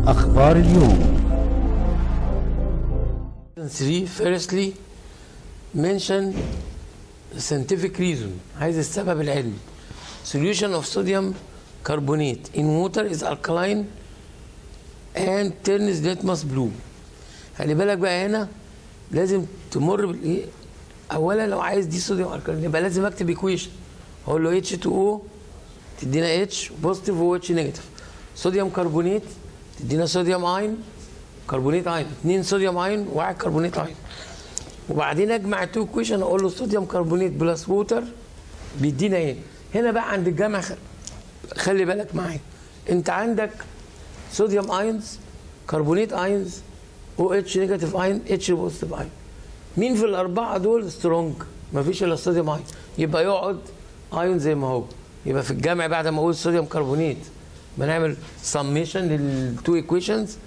أخبار اليوم 3 firstly mention the scientific reason عايز السبب العلمي solution of sodium carbonate in water is alkaline and turns litmus blue خلي بالك بقى هنا لازم تمر بالايه اولا لو عايز دي صوديوم الكالين يبقى لازم اكتب ايكويشن اقول له H2O تدينا اتش بوزيتيف و اتش نيجاتيف صوديوم كربونيت تدينا صوديوم اين كربونيت اين اثنين صوديوم اين وواحد كربونيت اين وبعدين اجمع التو ايكويشن اقول له صوديوم كربونيت بلس ووتر بيدينا ايه هنا بقى عند الجمع خ- خلي بالك معايا انت عندك صوديوم اينز كربونيت اينز او اتش نيجاتيف اين اتش بوزيتيف اين مين في الاربعه دول سترونج مفيش الا الصوديوم اين يبقى يقعد ايون زي ما هو يبقى في الجمع بعد ما اقول صوديوم كربونيت بنعمل سميشن للتو ايكويشنز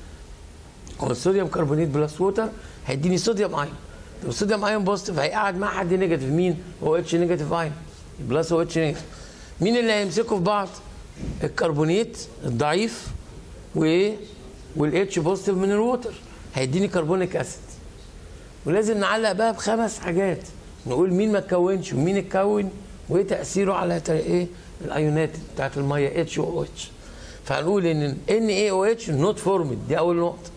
هو الصوديوم كربونيت بلس ووتر هيديني صوديوم ايون لو الصوديوم ايون بوزيتيف هيقعد مع حد نيجاتيف مين او اتش نيجاتيف ايون بلس او اتش نيجاتيف مين اللي هيمسكوا في بعض الكربونيت الضعيف وايه والاتش بوزيتيف من الووتر هيديني كربونيك اسيد ولازم نعلق بقى بخمس حاجات نقول مين ما اتكونش ومين اتكون وايه تاثيره على تا- ايه الايونات بتاعت الميه اتش او اتش فهنقول ان ان اي او اتش نوت فورمد دي اول نقطه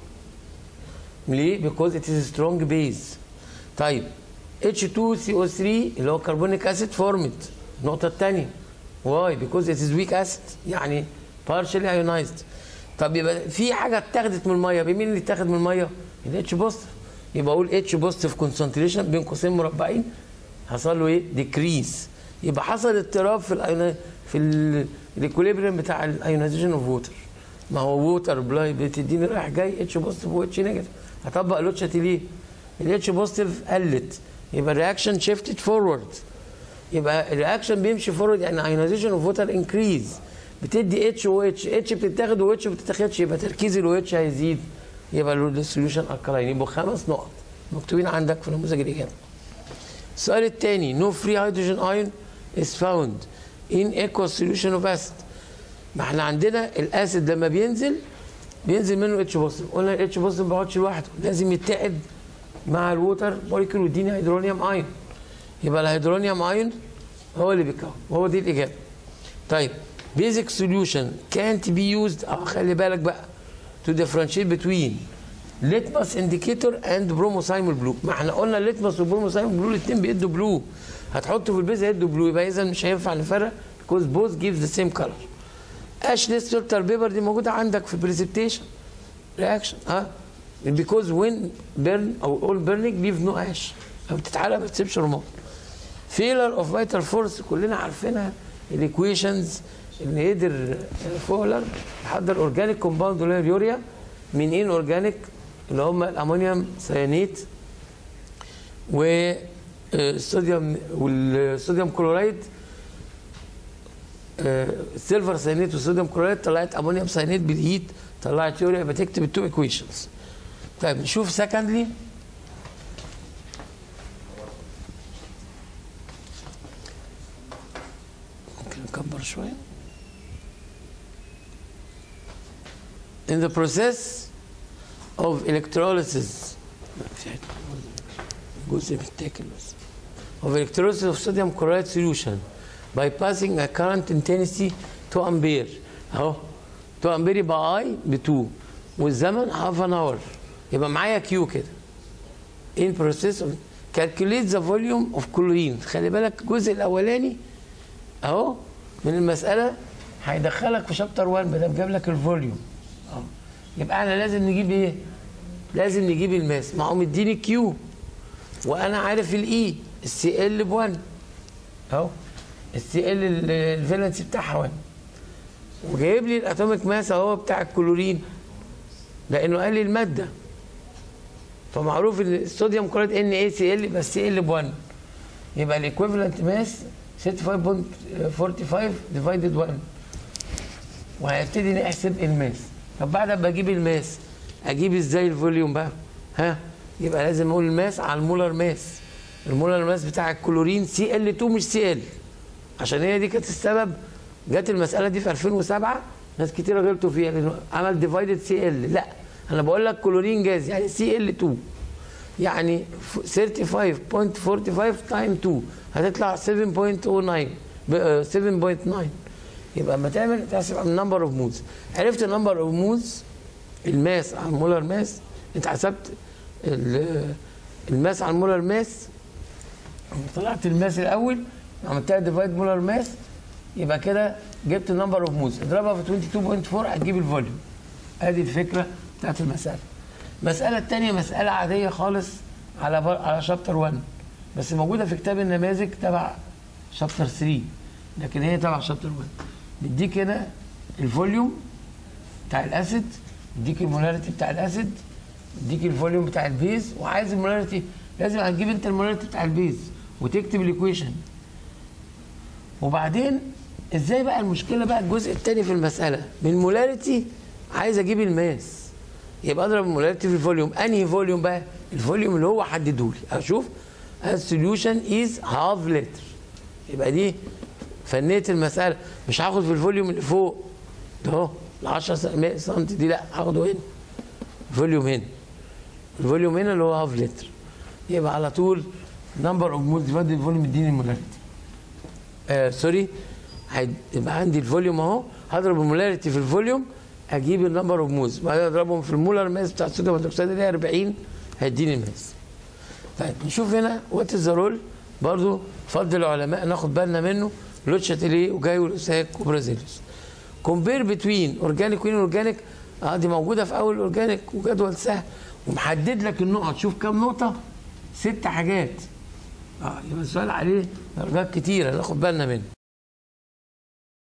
ليه؟ بيكوز ات از سترونج بيز طيب H2CO3 اللي هو كربونيك اسيد فورمد النقطه الثانيه واي بيكوز ات از ويك اسيد يعني partially ionized طب يبقى في حاجه اتاخدت من الميه مين اللي اتاخد من الميه؟ الاتش بوزيتيف يبقى اقول اتش بوزيتيف كونسنتريشن بين قوسين مربعين حصل له ايه؟ ديكريز يبقى حصل اضطراب في الايون في الاكوليبريم بتاع الايونيزيشن اوف ووتر ما هو ووتر بلاي بتديني رايح جاي اتش بوزيتيف واتش نيجاتيف هطبق لوتشاتي ليه؟ الاتش بوزيتيف قلت يبقى الرياكشن شيفتد فورورد يبقى الرياكشن بيمشي فورورد يعني ايونيزيشن اوف ووتر انكريز بتدي اتش و اتش اتش بتتاخد و اتش ما بتتاخدش يبقى تركيز ال اتش هيزيد يبقى السوليوشن الكلاين يبقوا خمس نقط مكتوبين عندك في نموذج الاجابه السؤال الثاني no free hydrogen ion is found in aqueous solution of acid ما احنا عندنا الاسيد لما بينزل بينزل منه اتش بوزيتيف قلنا الاتش بوزيتيف ما بيقعدش لوحده لازم يتحد مع الووتر موليكيول ويديني هيدرونيوم ايون يبقى الهيدرونيوم ايون هو اللي بيكون وهو دي الاجابه طيب basic solution can't be used اه خلي بالك بقى to differentiate between litmus indicator and bromosymal blue ما احنا قلنا الليتمس والبروموسايمال بلو الاثنين بيدوا بلو هتحطه في البيز هيدوا بلو يبقى اذا مش هينفع نفرق because both give the same color اشلس فلتر بيبر دي موجوده عندك في البريسبتيشن رياكشن ها because when burn او all burning leave no ash لما بتتحرق ما بتسيبش رماد فيلر اوف فايتال فورس كلنا عارفينها الايكويشنز اللي قدر فولر يحضر اورجانيك كومباوند اللي هي اليوريا من ان اورجانيك اللي هم الامونيوم سيانيت والصوديوم والصوديوم كلورايد آه، السيلفر سيانيت والصوديوم كلورايد طلعت امونيوم سيانيت بالهيت طلعت يوريا يبقى تكتب التو ايكويشنز طيب نشوف سكندلي ممكن نكبر شويه in the process of electrolysis جزء بيتاكل بس of electrolysis of sodium chloride solution by passing a current intensity 2 ampere اهو 2 ampere يبقى I ب 2 والزمن half an hour يبقى معايا كيو كده in process of calculate the volume of chlorine خلي بالك الجزء الاولاني اهو من المساله هيدخلك في شابتر 1 بدل جاب لك الفوليوم اه يبقى احنا لازم نجيب ايه؟ لازم نجيب الماس ما هو مديني كيو وانا عارف الاي السي ال ب 1 اهو السي ال الفالنسي بتاعها 1 وجايب لي الاتوميك ماس اهو بتاع الكلورين لانه قال لي الماده فمعروف ان الصوديوم كلوريد ان اي سي ال بس سي ال ب 1 يبقى الايكويفالنت ماس 65.45 ديفايدد 1 وهنبتدي نحسب الماس طب بعد ما اجيب الماس اجيب ازاي الفوليوم بقى ها يبقى لازم اقول الماس على المولر ماس المولر ماس بتاع الكلورين سي ال 2 مش سي ال عشان هي دي كانت السبب جت المساله دي في 2007 ناس كتيره غلطوا فيها لانه عمل ديفايدد سي ال لا انا بقول لك كلورين جاز يعني سي ال 2 يعني ف- 35.45 تايم 2 هتطلع 7.09 ب- آه، 7.9 يبقى اما تعمل تحسب النمبر اوف مولز عرفت النمبر اوف مولز الماس على المولر ماس انت حسبت ال- الماس على المولر ماس طلعت الماس الاول عملتها ديفايد مولر ماس يبقى كده جبت النمبر اوف موز اضربها في 22.4 هتجيب الفوليوم ادي الفكره بتاعت المساله المساله الثانيه مساله عاديه خالص على بر... على شابتر 1 بس موجوده في كتاب النماذج تبع شابتر 3 لكن هي تبع شابتر 1 بيديك هنا الفوليوم بتاع الاسيد يديك المولاريتي بتاع الاسيد يديك الفوليوم بتاع البيز وعايز المولاريتي لازم هتجيب انت المولاريتي بتاع البيز وتكتب الايكويشن وبعدين ازاي بقى المشكله بقى الجزء الثاني في المساله من مولاريتي عايز اجيب الماس يبقى اضرب المولاريتي في الفوليوم انهي فوليوم بقى الفوليوم اللي هو حدده لي اشوف السوليوشن از هاف لتر يبقى دي فنيه المساله مش هاخد في الفوليوم اللي فوق ده اهو ال 10 سم دي لا هاخده هنا فوليوم هنا الفوليوم هنا اللي هو هاف لتر يبقى على طول نمبر اوف مولز ديفايد الفوليوم يديني المولاريتي آه سوري هيبقى عندي الفوليوم اهو هضرب المولاريتي في الفوليوم اجيب النمبر اوف موز بعدين اضربهم في المولر ماس بتاع الصوديوم هيدروكسيد اللي هي 40 هيديني الماس طيب نشوف هنا وات از ذا رول برضه فضل العلماء ناخد بالنا منه لوتشاتيليه وجاي والاساك وبرازيليوس كومبير بتوين اورجانيك وين اورجانيك اه دي موجوده في اول اورجانيك وجدول سهل ومحدد لك النقط شوف كام نقطه ست حاجات اه يبقى السؤال عليه درجات كتيره ناخد بالنا منه